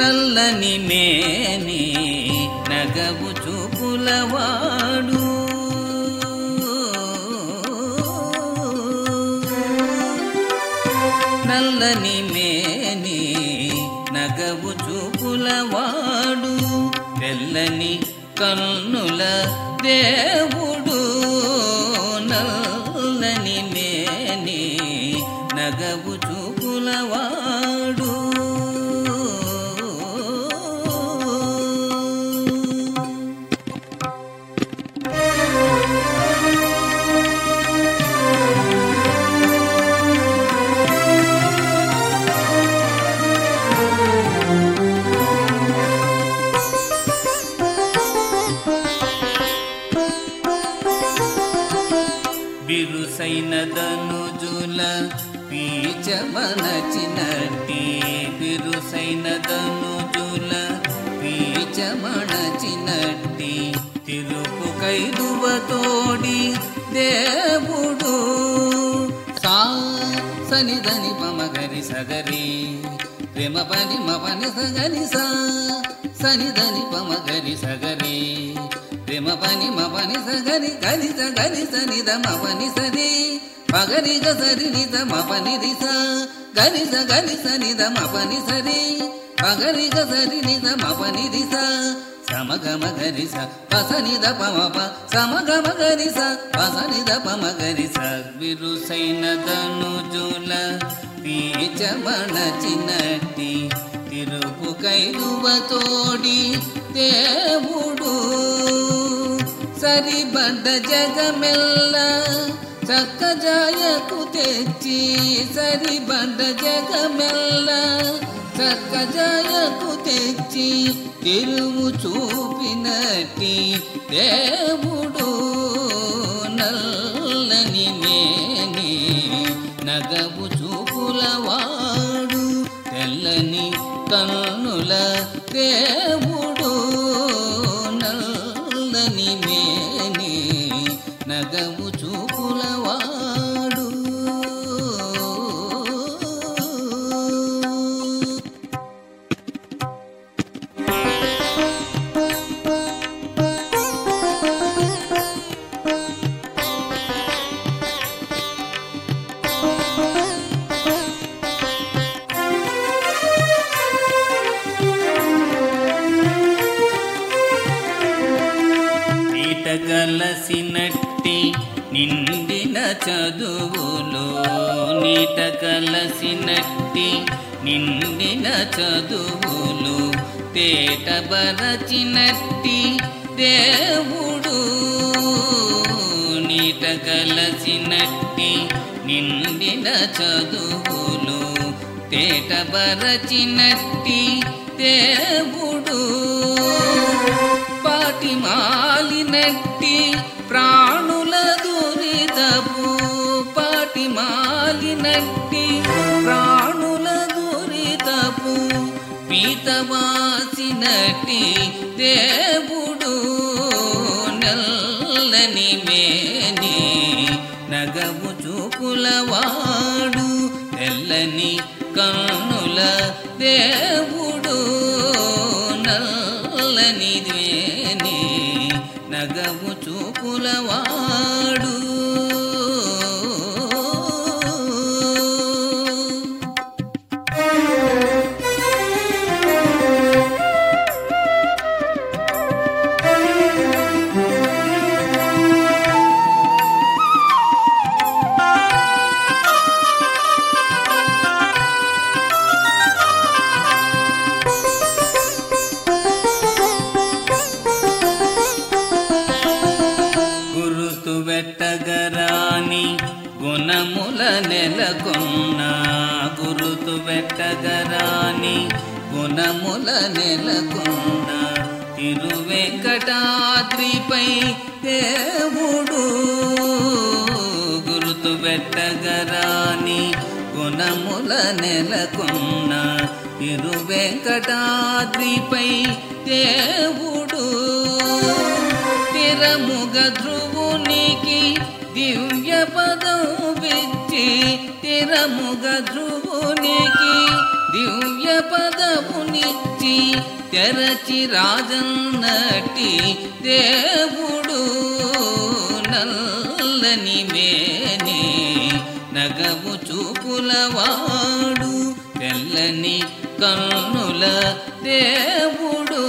నల్లని మేని నగవు చూపులవాడు నల్లని మేని నగవు చూపులవాడు తెల్లని కన్నుల దేవుడు నల్లని మేని నగవు చూపులవాడు బిరుసైన ధనుజుల పీచమనచినట్టి బిరుసైన ధనుజుల పీచమణచినట్టి తిరుపు కైదువ తోడి దేవుడు సా సనిదని పమగరి సగరి ప్రేమ పని మపని సగరి సా సనిదని పమగరి సగరి ప్రేమ పని మపని సగరి గరి సగరి సనిద మపని సరి పగరి గరి నిద మపని రిస గరి సగరి సనిద మపని సరి పగరి గరి నిద మపని రిస సమగమ గరి స పసనిద పమప సమగమ గరి స పసనిద పమ గరి స విరుసైన ధనుజుల పీచమణచినట్టి తిరుపు కైదువ తోడి దేవుడు సరిబడ్డ జగమెల్ల చక్క జాయకు తెచ్చి సరిబడ్డ జగమెల్ల చక్క జాయకు తెచ్చి తిరువు చూపినట్టి దేవుడు నల్లని నేని నగవు చూపులవాడు తెల్లని కన్నుల దేవుడు నల్లని మేని నగవు చూపులవాడు కలసినట్టి నిండిన చదువులు నీట కలసినట్టి నిండిన చదువులు తేట బరచినట్టి దేవుడు నీట కలసినట్టి నిండిన చదువులు తేట బరచినట్టి దేవుడు పాటి మాలినట్టి ప్రాణుల దురితపు పాటి మాలినట్టి ప్రాణుల దురితపు పీతవాసినట్టి దేవుడు నల్లని మేని నగవు చూపులవాడు తెల్లని కన్నుల దేవుడు నల్లని ద్వేని నగవు చూపులవాడు గురుతు వెట్టగరాని గుణముల నెలకొన్న గురుతు వెట్టగరాని గుణముల నెలకొన్న తిరువెంకటాద్రిపై దేవుడు గురుతు వెట్టగరాని గుణముల నెలకొన్న తిరువెంకటాద్రిపై దేవుడు తిరముగ ధ్రువునికి దివ్య పదం విచ్చి తిరముగ ధ్రువునికి దివ్య పదమునిచ్చి తెరచి రాజన్నటి దేవుడు నల్లని మేనే నగవు చూపులవాడు తెల్లని కన్నుల దేవుడు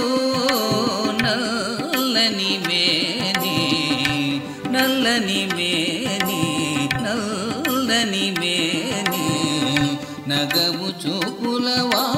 నల్లని మేని నల్లని మేని నల్లని మేని నగవు చూపులవాడు